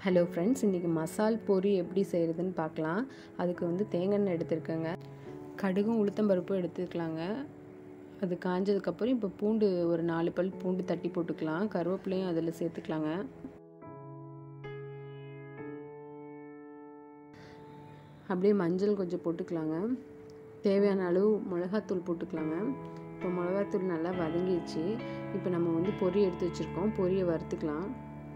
hello friends இன்றைக்கி மசால் பொரி எப்படி செய்கிறதுன்னு பார்க்கலாம் அதுக்கு வந்து தேங்காய் எண்ணெய் எடுத்துருக்கேங்க கடுகும் உளுத்தம்பருப்பும் எடுத்துக்கலாங்க அது காஞ்சதுக்கப்புறம் இப்போ பூண்டு ஒரு நாலு பல் பூண்டு தட்டி போட்டுக்கலாம் கருவேப்பிலையும் அதில் சேர்த்துக்கலாங்க அப்படியே மஞ்சள் கொஞ்சம் போட்டுக்கலாங்க தேவையான அளவு மிளகாத்தூள் போட்டுக்கலாங்க இப்போ மிளகாத்தூள் நல்லா வதங்கிடுச்சு இப்போ நம்ம வந்து பொரி எடுத்து வச்சுருக்கோம் பொரியை வறுத்துக்கலாம்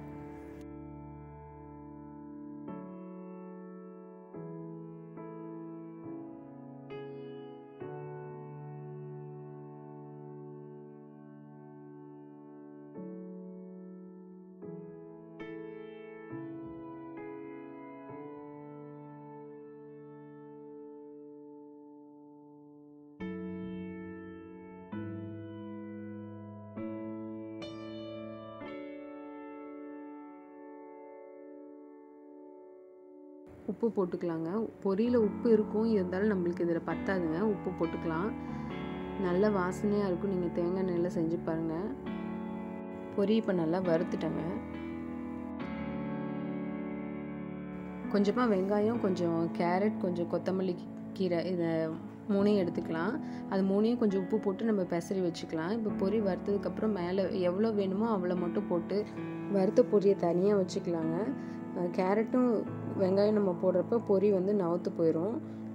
உப்பு போட்டுக்கலாங்க பொரியில் உப்பு இருக்கும் இருந்தாலும் நம்மளுக்கு இதில் பத்தாதுங்க உப்பு போட்டுக்கலாம் நல்ல வாசனையாக இருக்கும் நீங்கள் தேங்காய் எண்ணெயில் செஞ்சு பாருங்கள் பொரி இப்போ நல்லா வறுத்துட்டேங்க கொஞ்சமாக வெங்காயம் கொஞ்சம் கேரட் கொஞ்சம் கொத்தமல்லி கீரை இதை மூணையும் எடுத்துக்கலாம் அது மூணையும் கொஞ்சம் உப்பு போட்டு நம்ம பெசரி வச்சுக்கலாம் இப்போ பொரி வறுத்ததுக்கப்புறம் மேலே எவ்வளோ வேணுமோ அவ்வளோ மட்டும் போட்டு வறுத்த பொரியை தனியாக வச்சுக்கலாங்க கேரட்டும் வெங்காயம் நம்ம போடுறப்ப பொரி வந்து நவுத்து போயிடும்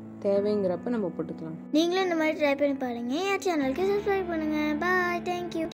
தேவைங்கிறப்ப நம்ம போட்டுக்கலாம் நீங்களும் இந்த மாதிரி ட்ரை பண்ணி பாருங்கள் என் சேனலுக்கு சப்ஸ்கிரைப் பண்ணுங்கள் பாய் தேங்க்யூ